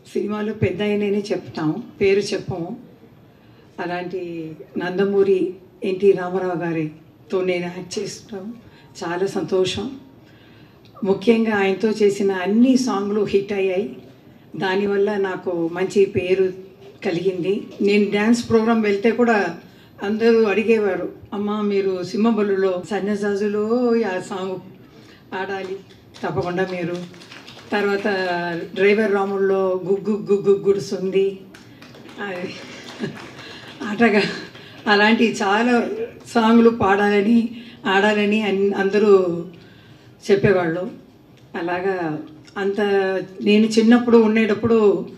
సినిమాలో పెద్ద ఆయననే చెప్తాము పేరు చెప్పము అలాంటి నందమూరి ఎన్టీ రామారావు గారితో నేను యాక్ట్ చేస్తాం చాలా సంతోషం ముఖ్యంగా ఆయనతో చేసిన అన్ని సాంగ్లు హిట్ అయ్యాయి దానివల్ల నాకు మంచి పేరు కలిగింది నేను డ్యాన్స్ ప్రోగ్రాం వెళ్తే కూడా అందరూ అడిగేవారు అమ్మ మీరు సింహబలులో సన్యసాజులో ఆ సాంగ్ ఆడాలి తప్పకుండా మీరు తర్వాత డ్రైవర్ రాముల్లో గుగ్గు గుగ్గు గుడుస్తుంది అది ఆటగా అలాంటి చాలా సాంగ్లు పాడాలని ఆడాలని అన్- అందరూ చెప్పేవాళ్ళు అలాగా అంత నేను చిన్నప్పుడు ఉండేటప్పుడు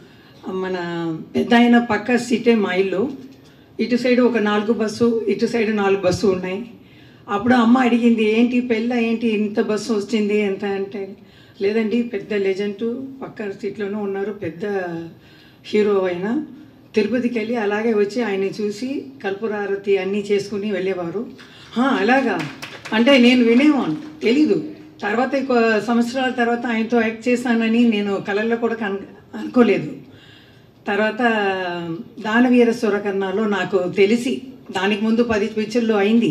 మన పెద్ద ఆయన పక్క సీటే మా ఇల్లు ఇటు సైడ్ ఒక నాలుగు బస్సు ఇటు సైడ్ నాలుగు బస్సు ఉన్నాయి అప్పుడు అమ్మ అడిగింది ఏంటి పెళ్ళ ఏంటి ఇంత బస్సు వచ్చింది ఎంత అంటే లేదండి పెద్ద లెజెంట్ పక్క సీట్లోనూ ఉన్నారు పెద్ద హీరో అయినా తిరుపతికి వెళ్ళి అలాగే వచ్చి ఆయన్ని చూసి కల్పురారతి అన్నీ చేసుకుని వెళ్ళేవారు "హా, అలాగా అంటే నేను వినేవాను తెలీదు తర్వాత ఇంకో సంవత్సరాల తర్వాత ఆయనతో యాక్ట్ చేశానని నేను కళల్లో కూడా కన్ అనుకోలేదు తర్వాత దానవీర సురకర్ణలో నాకు తెలిసి దానికి ముందు పది పిక్చర్లు అయింది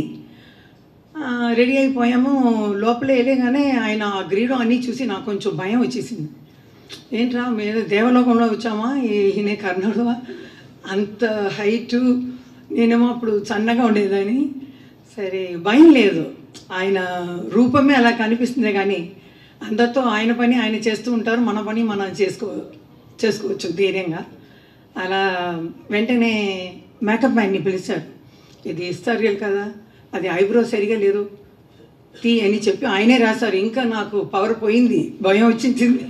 ఆ, రెడీ అయిపోయాము లోపలే వెళ్ళగానే ఆయన ఆ గ్రీడం అన్నీ చూసి నాకు కొంచెం భయం వచ్చేసింది ఏంట్రా మీరు దేవలోకంలో వచ్చామా ఈయన కర్ణుడు అంత హైటు నేనేమో అప్పుడు సన్నగా ఉండేదని సరే భయం లేదు ఆయన రూపమే అలా కనిపిస్తుంది కానీ అందరితో ఆయన పని ఆయన చేస్తూ ఉంటారు మన పని మనం చేసుకో చేసుకోవచ్చు ధైర్యంగా అలా వెంటనే మేకప్ మ్యాన్ని పిలిచారు ఇది ఇస్తారు కదా అది ఐబ్రో సరిగా లేదు తీ అని చెప్పి ఆయనే రాశారు ఇంకా నాకు పవర్ పోయింది భయం వచ్చింది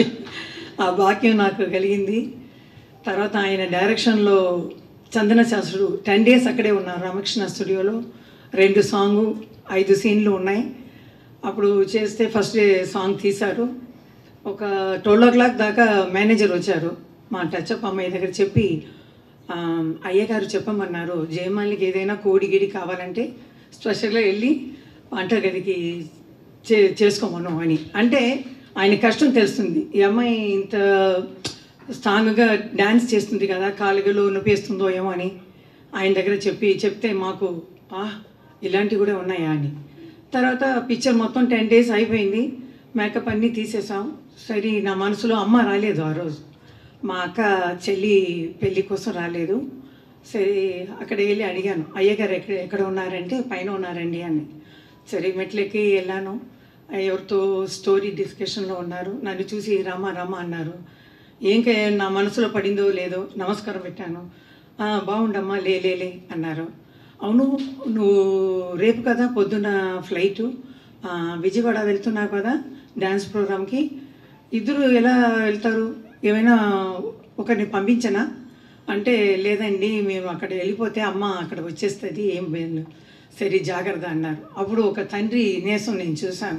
ఆ భాగ్యం నాకు కలిగింది తర్వాత ఆయన డైరెక్షన్లో చందన శాస్త్రుడు టెన్ డేస్ అక్కడే ఉన్నారు రామకృష్ణ స్టూడియోలో రెండు సాంగు ఐదు సీన్లు ఉన్నాయి అప్పుడు చేస్తే ఫస్ట్ డే సాంగ్ తీశారు ఒక ట్వెల్వ్ ఓ క్లాక్ దాకా మేనేజర్ వచ్చారు మా టచ్అప్ అమ్మాయి దగ్గర చెప్పి ఆ, అయ్యగారు చెప్పమన్నారు జయమాలికి ఏదైనా కోడి గిడి కావాలంటే స్పెషల్గా వెళ్ళి వంటగదికి చే చేసుకోమను అని అంటే ఆయన కష్టం తెలుస్తుంది ఈ అమ్మాయి ఇంత స్ట్రాంగ్గా డ్యాన్స్ చేస్తుంది కదా కాలుగలు నొప్పేస్తుందో ఏమో అని ఆయన దగ్గర చెప్పి చెప్తే మాకు ఆ ఇలాంటివి కూడా ఉన్నాయా అని తర్వాత పిక్చర్ మొత్తం టెన్ డేస్ అయిపోయింది మేకప్ అన్నీ తీసేసాం సరే నా మనసులో అమ్మ రాలేదు ఆ రోజు మా అక్క చెల్లి పెళ్ళి కోసం రాలేదు సరే అక్కడ వెళ్ళి అడిగాను అయ్యగారు ఎక్కడ ఎక్కడ ఉన్నారంటే పైన ఉన్నారండి అని సరే మెట్లెక్కి వెళ్ళాను ఎవరితో స్టోరీ డిస్కషన్లో ఉన్నారు నన్ను చూసి రామా రామా అన్నారు ఏంక నా మనసులో పడిందో లేదో నమస్కారం పెట్టాను "ఆ, బాగుండమ్మా లే లే లే" అన్నారు అవును నువ్వు రేపు కదా పొద్దున్న ఫ్లైటు ఆ, విజయవాడ వెళ్తున్నావు కదా డ్యాన్స్ ప్రోగ్రామ్కి ఇద్దరు ఎలా వెళ్తారు ఏమైనా ఒకరిని పంపించనా అంటే లేదండి మేము అక్కడ వెళ్ళిపోతే అమ్మ అక్కడ వచ్చేస్తుంది ఏం లేదు సరే జాగ్రత్త అన్నారు అప్పుడు ఒక తండ్రి నేసం నేను చూశాను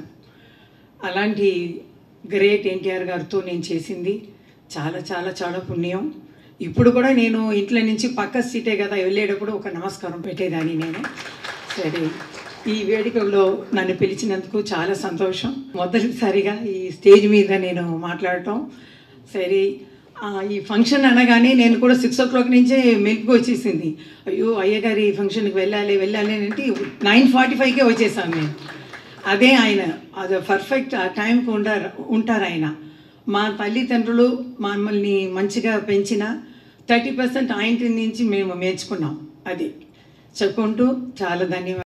అలాంటి గ్రేట్ ఎన్టీఆర్ గారితో నేను చేసింది చాలా చాలా చాలా పుణ్యం ఇప్పుడు కూడా నేను ఇంట్లో నుంచి పక్క సీటే కదా వెళ్ళేటప్పుడు ఒక నమస్కారం పెట్టేదాన్ని నేను సరే ఈ వేడుకలో నన్ను పిలిచినందుకు చాలా సంతోషం మొదటిసారిగా ఈ స్టేజ్ మీద నేను మాట్లాడటం సరే ఆ, ఈ ఫంక్షన్ అనగానే నేను కూడా సిక్స్ ఓ క్లాక్ నుంచే మెలుపు వచ్చేసింది అయ్యో అయ్యగారి ఈ ఫంక్షన్కి వెళ్ళాలి వెళ్ళాలి అని అంటే నైన్ ఫార్టీ ఫైవ్కే వచ్చేసాను నేను అదే ఆయన అది పర్ఫెక్ట్ ఆ టైంకి ఉండారు ఉంటారు ఆయన మా తల్లిదండ్రులు మమ్మల్ని మంచిగా పెంచిన థర్టీ పర్సెంట్ ఆయన నుంచి మేము నేర్చుకున్నాం అది చెప్పుకుంటూ చాలా ధన్యవాదాలు